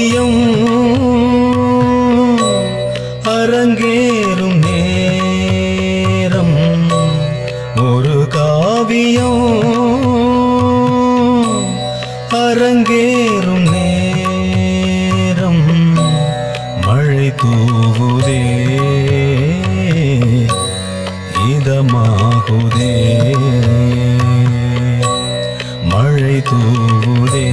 காவியம் அரங்கேறும் நேரம் ஒரு காவியம் அரங்கேறும் நேரம் மழை தூவுதே இதமாகுதே மழை தூவுதே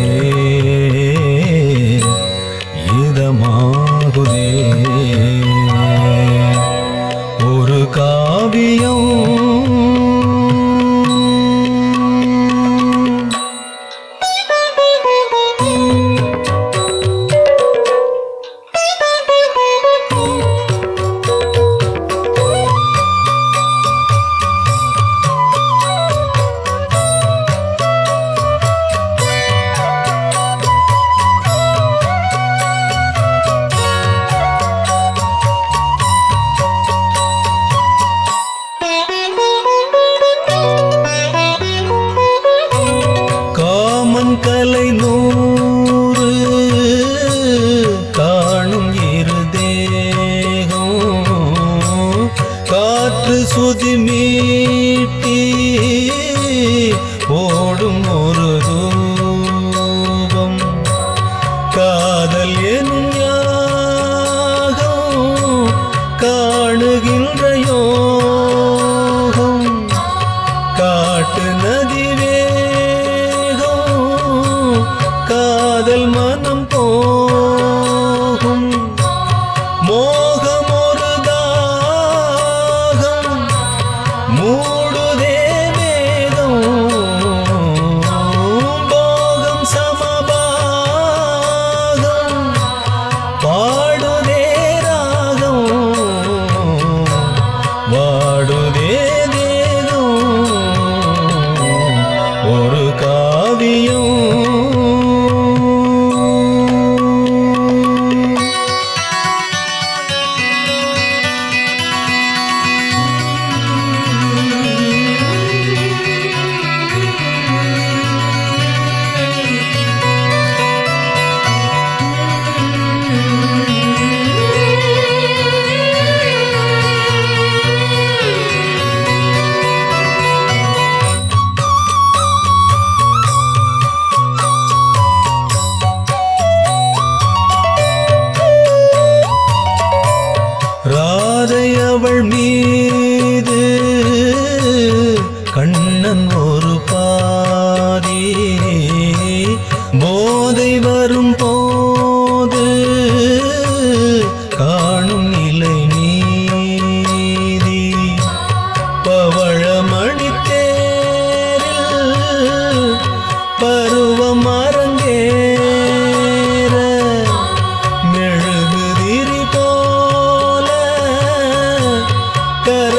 இதமாகுதே ஒரு காவியம் காமன் கலை நூறு காணும் இரு தேகம் காற்று சுதி மீட்டி ஓடும் ஒரு தூபம் காதல் எனும் யாகம் காணுகின்ற யோகம் காட்டு நதி வேகம் காதல் மனம் போகும் மோகம் ஒரு தாகம் மூடுதே மேகம் போகம் சமபாகம் பாடுதே ராகம் வாடுதே தேகம் ஒரு காவியம் ராதை அவள் மீது கண்ணன் ஒரு பாதி போதை வரும் போது காணும் நிலை நீதி பவழமணி தேரில் பருவம் அரங்கேற மெழுகுதிரி போல கர